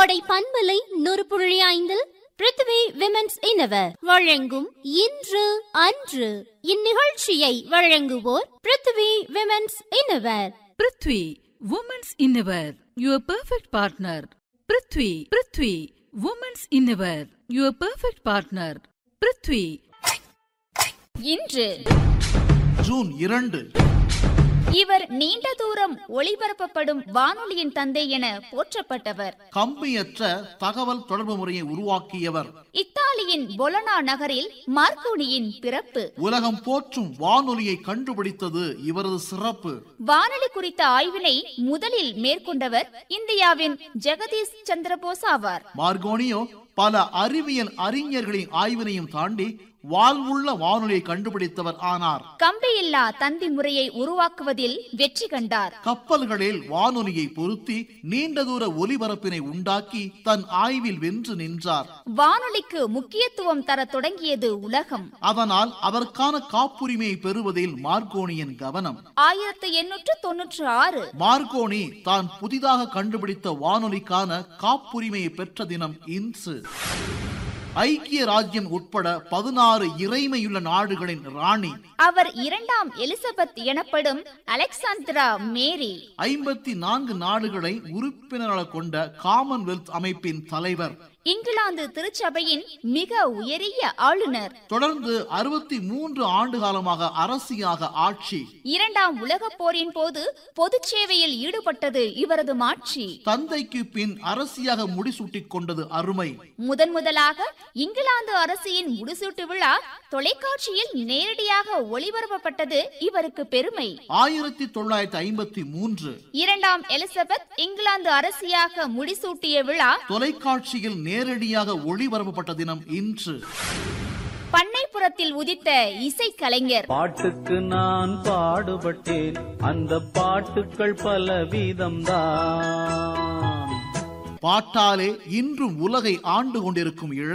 கோடை பண்பலை நூறு புள்ளி ஐந்தில் பிருத்திவி விமென்ஸ் இனவர் வழங்கும் இன்று அன்று இந்நிகழ்ச்சியை வழங்குவோர் Prithvi women's innerwear Prithvi women's innerwear your perfect partner Prithvi Prithvi women's innerwear your perfect partner Prithvi இன்று ஜூன் இரண்டு இவர் நீண்ட தூரம் ஒளிபரப்பப்படும் வானொலியின் தந்தை என போற்றப்பட்டவர் கம்பியற்ற தகவல் தொடர்பு முறையை உருவாக்கியவர் இத்தாலியின் பொலனா நகரில் மார்க்கோனியின் பிறப்பு உலகம் போற்றும் வானொலியை கண்டுபிடித்தது இவரது சிறப்பு வானொலி குறித்த ஆய்வினை முதலில் மேற்கொண்டவர் இந்தியாவின் ஜெகதீஷ் சந்திரபோஸ் ஆவார் மார்கோனியோ பல அறிவியல் அறிஞர்களின் ஆய்வினையும் தாண்டி வாழ்வுள்ள வானொலியை கண்டுபிடித்தவர் ஆனார் கம்பியில்லா தந்தி முறையை உருவாக்குவதில் வெற்றி கண்டார் கப்பல்களில் வானொலியை பொருத்தி நீண்ட தூர ஒலிபரப்பினை உண்டாக்கி தன் ஆய்வில் வென்று நின்றார் வானொலிக்கு முக்கியத்துவம் தர தொடங்கியது உலகம் அதனால் அதற்கான காப்புரிமையை பெறுவதில் மார்கோனியின் கவனம் ஆயிரத்து எண்ணூற்று தொன்னூற்று ஆறு மார்கோனி தான் புதிதாக கண்டுபிடித்த வானொலிக்கான காப்புரிமையை பெற்ற தினம் இன்று ஐக்கிய ராஜ்யம் உட்பட பதினாறு இறைமையுள்ள நாடுகளின் ராணி அவர் இரண்டாம் எலிசபெத் எனப்படும் அலெக்சாந்திரா மேரி ஐம்பத்தி நான்கு நாடுகளை உறுப்பினராக கொண்ட காமன்வெல்த் அமைப்பின் தலைவர் இங்கிலாந்து திருச்சபையின் மிக உயரிய ஆளுநர் தொடர்ந்து அறுபத்தி மூன்று ஆண்டு காலமாக அரசியாக ஆட்சி இரண்டாம் உலகப் போரின் போது பொது சேவையில் ஈடுபட்டது இவரது மாட்சி தந்தைக்கு பின் அரசியாக முடிசூட்டிக் கொண்டது அருமை முதன் முதலாக இங்கிலாந்து அரசியின் முடிசூட்டு விழா தொலைக்காட்சியில் நேரடியாக ஒளிபரப்பப்பட்டது இவருக்கு பெருமை ஆயிரத்தி தொள்ளாயிரத்தி ஐம்பத்தி மூன்று இரண்டாம் எலிசபெத் இங்கிலாந்து அரசியாக முடிசூட்டிய விழா தொலைக்காட்சியில் நேரடியாக ஒளிபரப்பப்பட்ட தினம் இன்று பண்ணைப்புறத்தில் உதித்த இசைக்கலைஞர் பாட்டுக்கு நான் பாடுபட்டேன் அந்த பாட்டுக்கள் பல வீதம்தான் பாட்டாலே இன்றும் உலகை ஆண்டு கொண்டிருக்கும் இழை